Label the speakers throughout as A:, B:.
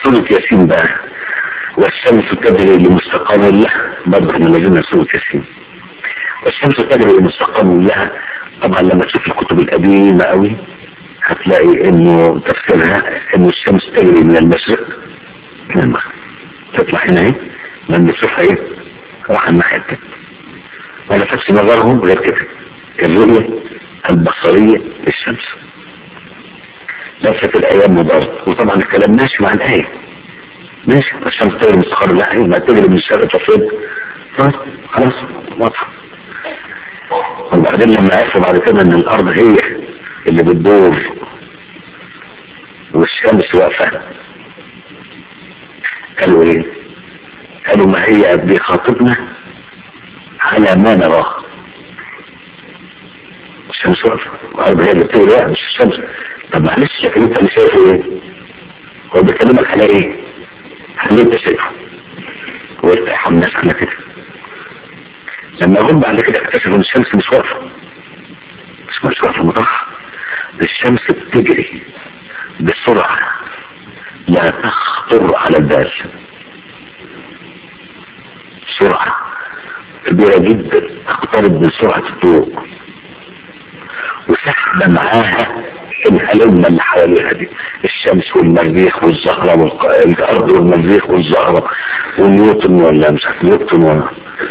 A: سورة ياسين بقى والشمس تجري لمستقام لها برضه احنا لازلنا سورة ياسين والشمس تجري لمستقام لها طبعا لما تشوف الكتب القديمة قوي هتلاقي انه تفسيرها انه الشمس تجري من المشرق الى المغرب تطلع هنا اهي لما نشوفها ايه راح الناحية التانية ما لفتش نظرهم غير كده الرؤية البصرية للشمس ليست الأيام مضارة وطبعا الكلام ماشي مع الآية ماشي الشمس تجري مستقر لا هي ما تجري من الشرق تصيب خلاص واضحة وبعدين لما عرفوا بعد كده ان الارض هي اللي بتدور والشمس واقفة قالوا ايه قالوا ما هي بخاطبنا على ما نراه الشمس واقفة الارض هي اللي بتجري لا مش الشمس طب معلش لكن انت اللي شايفه ايه هو بيكلمك على ايه على اللي انت شايفه وارتاحوا الناس على كده لما هم بعد كده اكتشفوا ان الشمس مش واقفه مش مش واقفه مطرح الشمس بتجري بسرعه لا تخطر على البال سرعه كبيره جدا تقترب من سرعه الضوء وسحبه معاها الهلمة اللي حواليها دي الشمس والمريخ والزهرة والأرض والمريخ والزهرة ونيوتن ولا مش عارف نيوتن ولا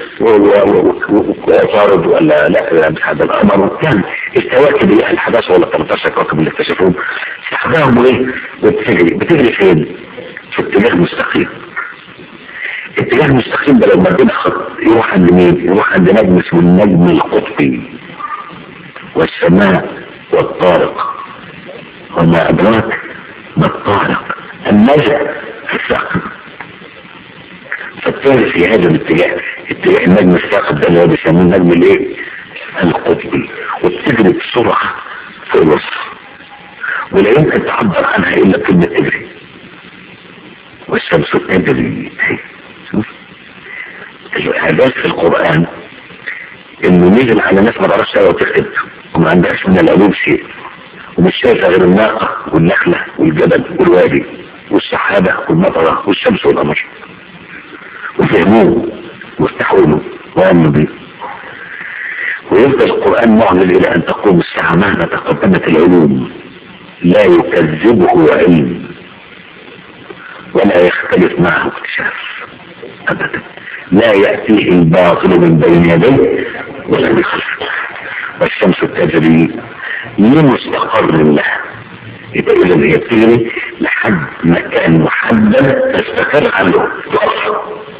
A: وعطارد ولا لا مش هذا القمر يعني الكواكب اللي ال 11 ولا 13 كوكب اللي اكتشفوهم سحبهم ايه وبتجري بتجري فين؟ في اتجاه مستقيم اتجاه مستقيم ده لما ربنا خط يروح عند مين؟ يروح عند نجم اسمه النجم القطبي والسماء والطارق وما أدراك ما الطارق النجم في السقف فالطارق في هذا الاتجاه اتجاه النجم الساقط ده اللي هو بيسموه النجم الايه؟ القطبي وبتجري بسرعة في الوسط ولا يمكن تعبر عنها الا كلمة تجري والشمس تجري شوف الاعجاز في القرآن انه نزل على ناس ما تعرفش تقرا وتكتب وما عندهاش من العلوم شيء ومش شايفه غير الناقه والنخله والجبل والوادي والسحابه والمطره والشمس والقمر وفهموه واستحولوا وامنوا به ويفضل القران معلن الى ان تقوم الساعه مهما تقدمت العلوم لا يكذبه علم ولا يختلف معه اكتشاف ابدا لا ياتيه الباطل من بين يديه ولا من خلفه والشمس تجري لمستقر لها يبقى اذا هي بتجري لحد مكان محدد تستقر عنه تقف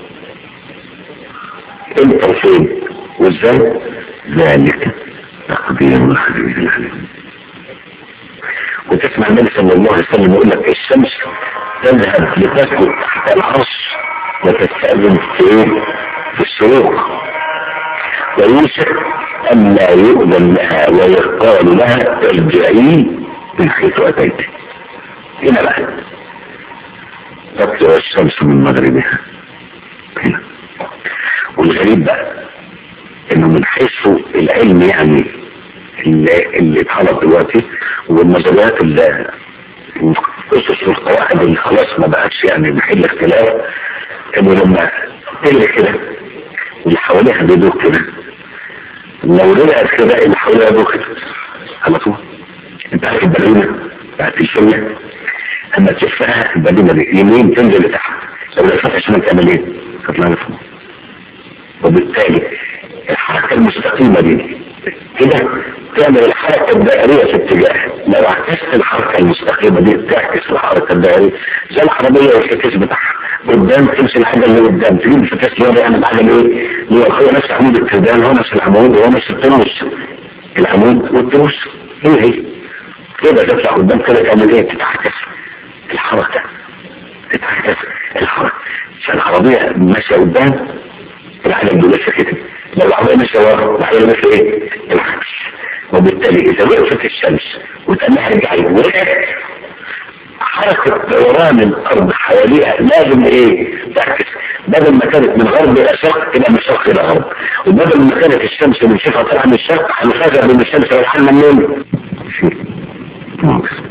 A: انت فين وازاي ذلك تقدير الحديث العليم وتسمع النبي صلى الله عليه وسلم يقول لك الشمس تذهب لتسكت تحت العرش وتستأذن في ايه؟ في السلوك ويوشك أن لا يؤذن لها ويقال لها ارجعي من حيث أتيت هنا بقى تطلع الشمس من مغربها هنا والغريب بقى انه من حيث العلم يعني اللي, اللي اتحرك دلوقتي والنظريات اللي الاسس والقواعد اللي خلاص ما بقتش يعني محل اختلاف انه لما تجري كده واللي حواليها بيدوك كده لو رجعت كده اللي حواليها بيدوك كده على طول انت عارف البالونه بتاعت الشمية اما تشوفها البالونه دي يمين تنزل لتحت لو لفتها شمال تعمل ايه؟ تطلع لفوق وبالتالي الحركه المستقيمه دي كده تعمل الحركة الدائرية في اتجاه لو عكست الحركة المستقيمة دي تعكس الحركة الدائرية زي العربية والفتاس بتاعها قدام تمشي الحاجة اللي قدام تجيب الفتاس اللي هو يعني الحاجة اللي ايه اللي هو نفس عمود الكردان هو نفس العمود وهو نفس التروس العمود والتروس هي هي كده تطلع قدام كده تعمل ايه تتعكس الحركة تتعكس الحركة عشان العربية ماشية قدام العالم دول كده لو العربية ماشية ورا العربية ماشية ايه العكس وبالتالي اذا وقفت الشمس وتقال لها ارجعي ورجعت حركة دوران الارض حواليها لازم ايه تعكس بدل ما كانت من غرب الى شرق تبقى من شرق الى غرب وبدل ما كانت الشمس بنشوفها طالعه من الشرق هنفاجئ بان الشمس رايحه منين؟